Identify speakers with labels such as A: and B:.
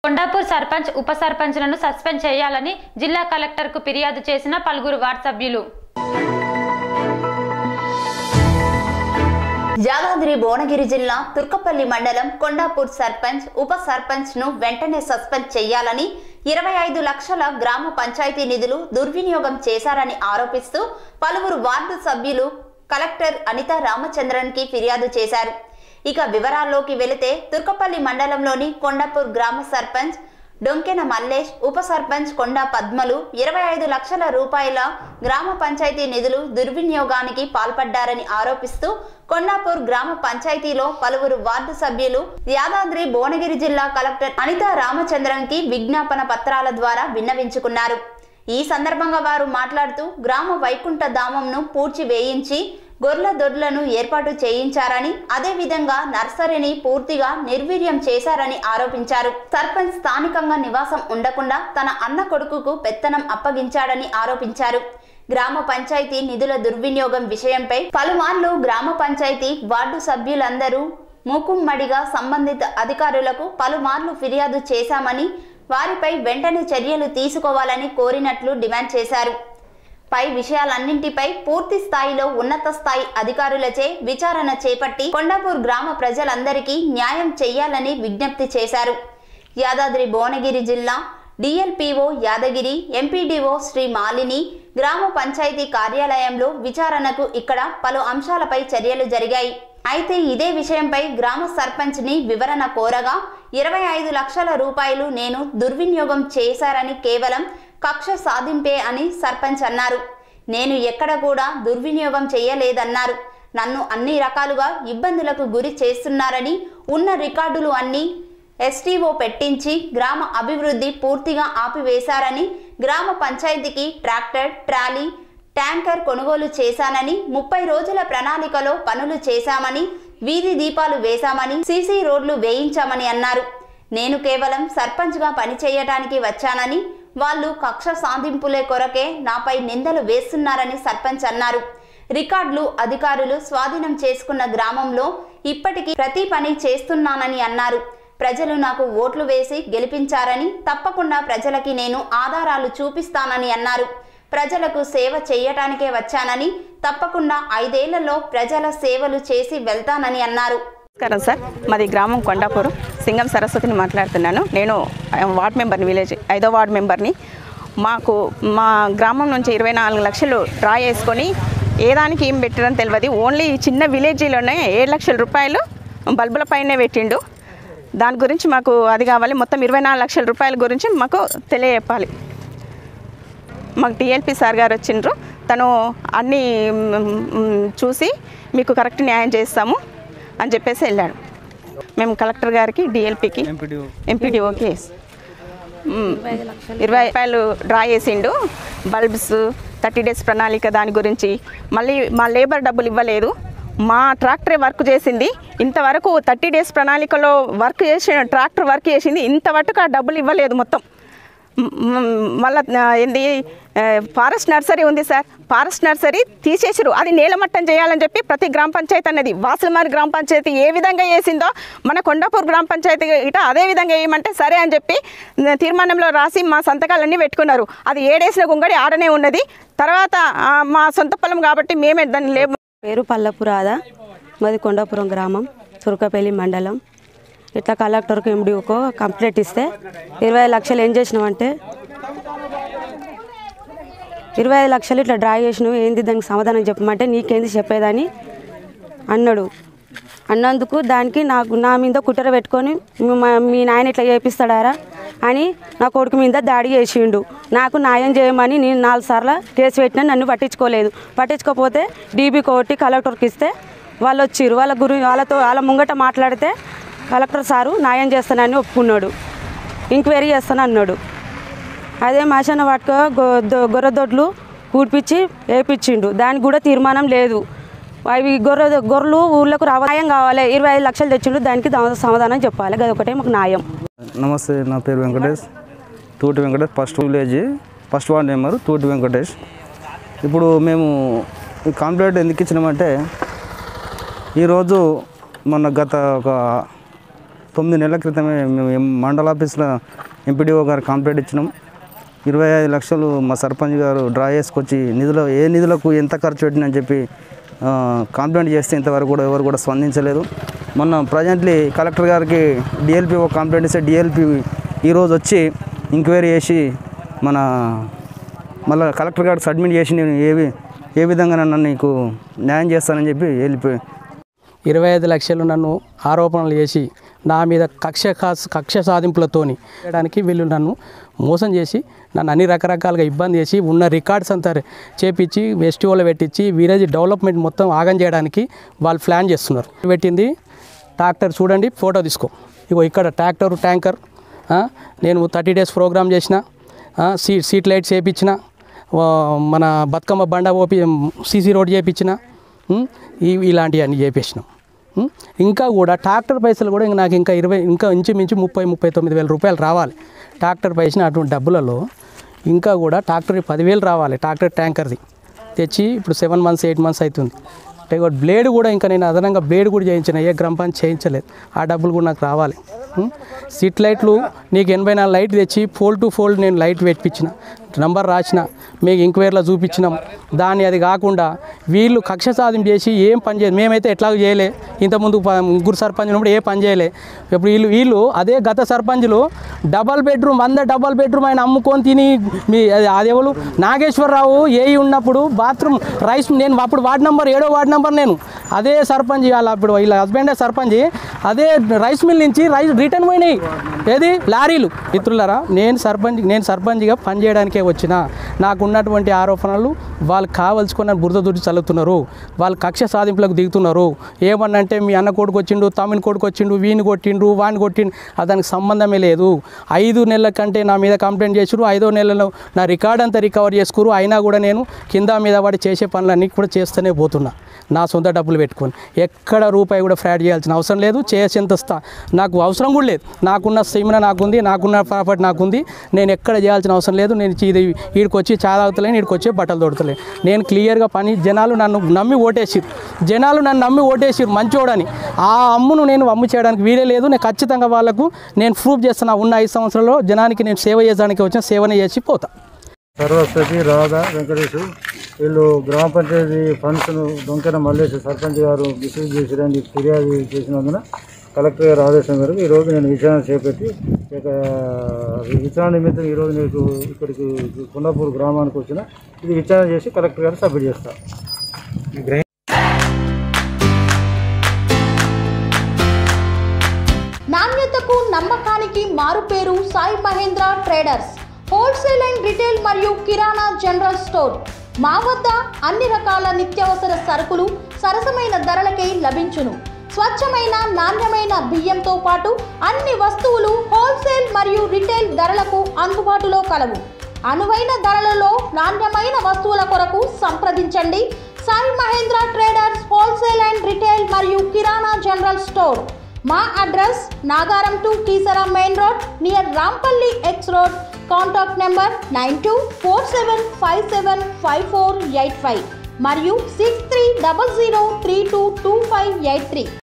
A: కొండాపూర్ సర్పంచ్ ఉప సర్పంచ్లను సస్పెండ్ చేయాలని జిల్లా కలెక్టర్కు ఫిర్యాదు చేసిన పలువురు వార్డు సభ్యులు
B: యాదాద్రి భువనగిరి జిల్లా తుర్కపల్లి మండలం కొండాపూర్ సర్పంచ్ ఉప సర్పంచ్ ను వెంటనే సస్పెండ్ చేయాలని ఇరవై ఐదు లక్షల గ్రామ పంచాయతీ నిధులు దుర్వినియోగం చేశారని ఆరోపిస్తూ పలువురు వార్డు సభ్యులు కలెక్టర్ అనితా రామచంద్రన్ కి ఫిర్యాదు చేశారు ఇక వివరాల్లోకి వెళితే తుర్కపల్లి మండలంలోని కొండాపూర్ గ్రామ సర్పంచ్ డొంకెన మల్లేష్ ఉప సర్పంచ్ కొండ పద్మలు ఇరవై ఐదు లక్షల రూపాయల గ్రామ పంచాయతీ నిధులు దుర్వినియోగానికి పాల్పడ్డారని ఆరోపిస్తూ కొండాపూర్ గ్రామ పంచాయతీలో పలువురు వార్డు సభ్యులు యాదాద్రి భువనగిరి జిల్లా కలెక్టర్ అనితా రామచంద్రన్ కి విజ్ఞాపన పత్రాల ద్వారా విన్నవించుకున్నారు ఈ సందర్భంగా వారు మాట్లాడుతూ గ్రామ వైకుంఠ ధామంను పూడ్చి వేయించి గొర్రెల దొడ్లను ఏర్పాటు చేయించారని అదేవిధంగా నర్సరీని పూర్తిగా నిర్వీర్యం చేశారని ఆరోపించారు సర్పంచ్ స్థానికంగా నివాసం ఉండకుండా తన అన్న కొడుకుకు పెత్తనం అప్పగించాడని ఆరోపించారు గ్రామ పంచాయతీ నిధుల దుర్వినియోగం విషయంపై పలుమార్లు గ్రామ పంచాయతీ వార్డు సభ్యులందరూ మూకుమ్మడిగా సంబంధిత అధికారులకు పలుమార్లు ఫిర్యాదు చేశామని వారిపై వెంటనే చర్యలు తీసుకోవాలని కోరినట్లు డిమాండ్ చేశారు పై విషయాలన్నింటిపై పూర్తి స్థాయిలో ఉన్నత స్థాయి అధికారులచే విచారణ చేపట్టి కొండాపూర్ గ్రామ ప్రజలందరికీ న్యాయం చేయాలని విజ్ఞప్తి చేశారు యాదాద్రి భువనగిరి జిల్లా డిఎల్పిఓ యాదగిరి ఎంపీడీఓ శ్రీ మాలిని గ్రామ పంచాయతీ కార్యాలయంలో విచారణకు ఇక్కడ పలు అంశాలపై చర్యలు జరిగాయి అయితే ఇదే విషయంపై గ్రామ సర్పంచ్ ని వివరణ కోరగా ఇరవై ఐదు లక్షల రూపాయలు నేను దుర్వినియోగం చేశారని కేవలం కక్ష సాధింపే అని సర్పంచ్ అన్నారు నేను ఎక్కడ కూడా దుర్వినియోగం చేయలేదన్నారు నన్ను అన్ని రకాలుగా ఇబ్బందులకు గురి చేస్తున్నారని ఉన్న రికార్డులు అన్నీ ఎస్టీఓ పెట్టించి గ్రామ అభివృద్ధి పూర్తిగా ఆపివేశారని గ్రామ పంచాయతీకి ట్రాక్టర్ ట్రాలీ ట్యాంకర్ కొనుగోలు చేశానని ముప్పై రోజుల ప్రణాళికలో పనులు చేశామని వీధి దీపాలు వేశామని సీసీ రోడ్లు వేయించామని అన్నారు నేను కేవలం సర్పంచ్గా పనిచేయటానికి వచ్చానని వాళ్ళు కక్ష సాధింపులే కొరకే నాపై నిందలు వేస్తున్నారని సర్పంచ్ అన్నారు రికార్డులు అధికారులు స్వాధీనం చేసుకున్న గ్రామంలో ఇప్పటికీ ప్రతి పని చేస్తున్నానని అన్నారు ప్రజలు నాకు ఓట్లు వేసి గెలిపించారని తప్పకుండా ప్రజలకి నేను ఆధారాలు చూపిస్తానని అన్నారు ప్రజలకు సేవ చేయటానికే వచ్చానని తప్పకుండా ఐదేళ్లలో ప్రజల సేవలు చేసి వెళ్తానని అన్నారు
C: నమస్కారం సార్ మాది గ్రామం కొండాపూర్ సింగం సరస్వతిని మాట్లాడుతున్నాను నేను వార్డ్ మెంబర్ని విలేజ్ ఐదో వార్డ్ మెంబర్ని మాకు మా గ్రామం నుంచి ఇరవై నాలుగు లక్షలు డ్రా చేసుకొని ఏ దానికి ఏం పెట్టడం తెలియదు ఓన్లీ ఈ చిన్న విలేజ్లోనే ఏడు లక్షల రూపాయలు బల్బుల పైనే పెట్టిండు దాని గురించి మాకు అది కావాలి మొత్తం ఇరవై నాలుగు లక్షల రూపాయల గురించి మాకు తెలియజెప్పాలి మాకు టీఎల్పీ సార్ గారు వచ్చిండ్రు తను అన్నీ మ్, మ్, చూసి మీకు కరెక్ట్ న్యాయం చేస్తాము అని చెప్పేసి వెళ్ళాడు మేము కలెక్టర్ గారికి డిఎల్పికి ఎంపీడీఓకి ఇరవై రూపాయలు డ్రా చేసిండు బల్బ్స్ థర్టీ డేస్ ప్రణాళిక దాని గురించి మళ్ళీ మా లేబర్ డబ్బులు ఇవ్వలేదు మా ట్రాక్టరే వర్క్ చేసింది ఇంతవరకు థర్టీ డేస్ ప్రణాళికలో వర్క్ చేసిన ట్రాక్టర్ వర్క్ చేసింది ఇంతవరకు ఆ డబ్బులు ఇవ్వలేదు మొత్తం మళ్ళీ ఏంది ఆ, ఫారెస్ట్ నర్సరీ ఉంది సార్ ఫారెస్ట్ నర్సరీ తీసేసారు అది నేలమట్టం చేయాలని చెప్పి ప్రతి గ్రామ పంచాయతీ అనేది వాసులమారి గ్రామ పంచాయతీ ఏ విధంగా చేసిందో మన కొండాపూర్ గ్రామ పంచాయతీ ఇట అదే విధంగా వేయమంటే సరే అని చెప్పి ఆ, తీర్మానంలో రాసి మా సంతకాలన్నీ పెట్టుకున్నారు అది ఏడేసిన గుంగడి ఆడనే ఉన్నది తర్వాత ఆ, మా సొంత పొలం కాబట్టి మేమే దాన్ని లేబ
D: పేరు పల్లపురాద మాది కొండాపురం గ్రామం తురకపల్లి మండలం ఇట్లా కలెక్టర్కి ఎండిఓకో కంప్లైంట్ ఇస్తే ఇరవై ఐదు లక్షలు ఏం చేసినావంటే ఇరవై ఐదు లక్షలు ఇట్లా డ్రా చేసినావు ఏంది దానికి సమాధానం చెప్పమంటే నీకేంది చెప్పేదని అన్నాడు అన్నందుకు దానికి నాకు నా మీద కుట్ర పెట్టుకొని మీ- మా- మీ నాయన ఇట్లా చేపిస్తాడారా అని నా కొడుకు మీద దాడి చేసిండు నాకు న్యాయం చేయమని నేను నాలుగు సార్లు కేసు పెట్టినా నన్ను పట్టించుకోలేదు పట్టించుకోకపోతే డీబీ కోర్టు కలెక్టర్కి ఇస్తే వాళ్ళు వచ్చిర్రు వాళ్ళ గురి వాళ్ళతో వాళ్ళ ముంగట మాట్లాడితే కలెక్టర్ సారు న్యాయం చేస్తానని ఒప్పుకున్నాడు ఎంక్వైరీ చేస్తాను అన్నాడు అదే మాషన్న వాటిక గొర్రె దొడ్లు కూడిపించి వేయించిండు దానికి కూడా తీర్మానం లేదు అవి గొర్రె గొర్రెలు ఊళ్ళకు రావ న్యాయం కావాలి ఇరవై ఐదు లక్షలు తెచ్చిండు దానికి దా- సమాధానం చెప్పాలి అది ఒకటే మాకు న్యాయం
E: నమస్తే నా పేరు Venkatesh Tuti Venkatesh first village first ward number Tuti Venkatesh ఇప్పుడు మేము ఈ కంప్లైంట్ ఎందుకు ఇచ్చినామంటే ఈరోజు మొన్న గత ఒక తొమ్మిది నెలల క్రితమే మేము ఎం- మండల ఆఫీస్లో ఎంపీడీఓ గారు కంప్లైంట్ ఇచ్చినాం ఇరవై ఐదు లక్షలు మా సర్పంచ్ గారు డ్రా చేసుకొచ్చి నిధులు ఏ నిధులకు ఎంత ఖర్చు పెట్టినని చెప్పి ఆ, కంప్లైంట్ చేస్తే ఇంతవరకు కూడా ఎవరు కూడా స్పందించలేదు మొన్న ప్రజెంట్లీ కలెక్టర్ గారికి డిఎల్పి ఒక కంప్లైంట్ ఇస్తే డిఎల్పి ఈరోజు వచ్చి ఎంక్వైరీ చేసి మన మళ్ళీ కలెక్టర్ గారికి సబ్మిట్ చేసి నేను ఏ వి- ఏ విధంగా నన్ను నీకు న్యాయం చేస్తానని చెప్పి వెళ్ళిపోయి
F: ఇరవై ఐదు లక్షలు నన్ను ఆరోపణలు చేసి నా మీద కక్ష కాస్ కక్ష సాధింపులతోని చేయడానికి వీళ్ళు నన్ను మోసం చేసి నన్ను అన్ని రకరకాలుగా ఇబ్బంది చేసి ఉన్న రికార్డ్స్ అంతా చేపించి ఫెస్టివల్ పెట్టించి విలేజ్ డెవలప్మెంట్ మొత్తం ఆగం చేయడానికి వాళ్ళు ప్లాన్ చేస్తున్నారు పెట్టింది ట్రాక్టర్ చూడండి ఫోటో తీసుకో ఇగో ఇక్కడ ట్రాక్టర్ ట్యాంకర్ ఆ, నేను థర్టీ డేస్ ప్రోగ్రామ్ చేసిన ఆ, సీట్ సీట్ లైట్స్ వేయించిన మన బతుకమ్మ బండ ఓపి సీసీ రోడ్ చేయించిన ఉం? ఇవి ఇలాంటివన్నీ చేపించినాం ఉం? ఇంకా కూడా ట్రాక్టర్ పైసలు కూడా ఇంక నాకు ఇంకా ఇరవై ఇంకా ఇంచుమించు ముప్పై ముప్పై తొమ్మిది వేల రూపాయలు రావాలి ట్రాక్టర్ పైసిన అటువంటి డబ్బులలో ఇంకా కూడా ట్రాక్టర్ పదివేలు రావాలి ట్రాక్టర్ ట్యాంకర్ది తెచ్చి ఇప్పుడు సెవెన్ మంత్స్ ఎయిట్ మంత్స్ అవుతుంది అంటే కూడా బ్లేడ్ కూడా ఇంకా నేను అదనంగా బ్లేడ్ కూడా చేయించిన ఏ గ్రామ పంచాయతీ చేయించలేదు ఆ డబ్బులు కూడా నాకు రావాలి ఉం? సిట్ లైట్లు నీకు ఎనభై నాలుగు లైట్ తెచ్చి ఫోల్డ్ టు ఫోల్డ్ నేను లైట్ పెట్టించిన నంబర్ రాసిన మీకు ఎంక్వైరీలో చూపించినాం దాన్ని అది కాకుండా వీళ్ళు కక్ష సాధన చేసి ఏం పని చేయలేదు మేమైతే ఎట్లాగో చేయలే ఇంతకుముందు ప- ముగ్గురు సర్పంచ్ ఉన్నప్పుడు ఏ పని చేయలే ఇప్పుడు వీళ్ళు వీళ్ళు అదే గత సర్పంచ్లు డబల్ బెడ్రూమ్ వంద డబల్ బెడ్రూమ్ ఆయన అమ్ముకొని తిని మీ అది అదేవాళ్ళు నాగేశ్వరరావు ఏ ఉన్నప్పుడు బాత్రూమ్ రైస్ నేను అప్పుడు వార్డ్ నెంబర్ ఏడో వార్డ్ నెంబర్ నేను అదే సర్పంచ్ వాళ్ళ అప్పుడు వీళ్ళ హస్బెండే సర్పంచ్ అదే రైస్ మిల్ నుంచి రైస్ రిటర్న్ పోయినాయి ఏది లారీలు మిత్రులారా నేను సర్పంచ్ నేను సర్పంచ్గా పనిచేయడానికే వచ్చిన నాకు ఉన్నటువంటి ఆరోపణలు వాళ్ళు కావలసుకున్న బురద దుడ్డి చల్లుతున్నారు వాళ్ళు కక్ష సాధింపులకు దిగుతున్నారు ఏమన్నంటే మీ అన్న కొడుకు వచ్చిండు తమ్మిని కొడుకు వచ్చిండు వీని కొట్టిండు వాని కొట్టిండు అది దానికి సంబంధమే లేదు ఐదు నెలల కంటే నా మీద కంప్లైంట్ చేసారు ఐదో నెలలో నా రికార్డ్ అంతా రికవర్ చేసుకురు అయినా కూడా నేను కింద మీద పడి చేసే పనులన్నీ కూడా చేస్తూనే పోతున్నా నా సొంత డబ్బులు పెట్టుకొని ఎక్కడ రూపాయి కూడా ఫ్రాడ్ చేయాల్సిన అవసరం లేదు చేసేంత స్థా నాకు అవసరం కూడా లేదు నాకున్న సిమిన నాకుంది నాకున్న ప్రాపర్టీ నాకుంది నేను ఎక్కడ చేయాల్సిన అవసరం లేదు నేను ఇది వీడికి వచ్చి చా తాగుతలేను వీడికి వచ్చి బట్టలు తొడతలేను నేను క్లియర్గా పని జనాలు నన్ను నమ్మి ఓటేసిరు జనాలు నన్ను నమ్మి ఓటేసిరు మంచోడని ఆ అమ్మును నేను అమ్ము చేయడానికి వీలే లేదు నేను ఖచ్చితంగా వాళ్ళకు నేను ప్రూఫ్ చేస్తున్నా ఉన్న ఐదు సంవత్సరాల్లో జనానికి నేను సేవ చేయడానికి వచ్చిన సేవనే చేసి పోతా
G: సర్వస్వతి రాధా వెంకటేష్ వీళ్ళు గ్రామ పంచాయతీ ఫండ్స్ను దొంకెన మల్లేష్ సర్పంచ్ గారు మిస్యూజ్ చేసిరని ఫిర్యాదు చేసినందున కలెక్టర్ గారు ఆదేశం మేరకు ఈరోజు నేను విచారణ చేపట్టి ఇక విచారణ నిమిత్తం ఈరోజు నీకు ఇక్కడికి కొండాపూర్ గ్రామానికి వచ్చిన ఇది విచారణ చేసి కలెక్టర్ గారు సబ్మిట్ చేస్తాను
H: నాణ్యతకు నమ్మకానికి మారుపేరు Sai Mahendra traders wholesale and retail మరియు కిరాణా జనరల్ స్టోర్ మా వద్ద అన్ని రకాల నిత్యావసర సరుకులు సరసమైన ధరలకే లభించును స్వచ్ఛమైన నాణ్యమైన బియ్యంతో పాటు అన్ని వస్తువులు హోల్సేల్ మరియు రిటైల్ ధరలకు అందుబాటులో కలవు అనువైన ధరలలో నాణ్యమైన వస్తువుల కొరకు సంప్రదించండి Sai Mahendra traders wholesale and retail మరియు కిరాణా జనరల్ స్టోర్ మా address Nagaram to Keesara main road near Rampally X road contact number nine two four seven five seven five four eight five మరియు six three double zero three two two five eight three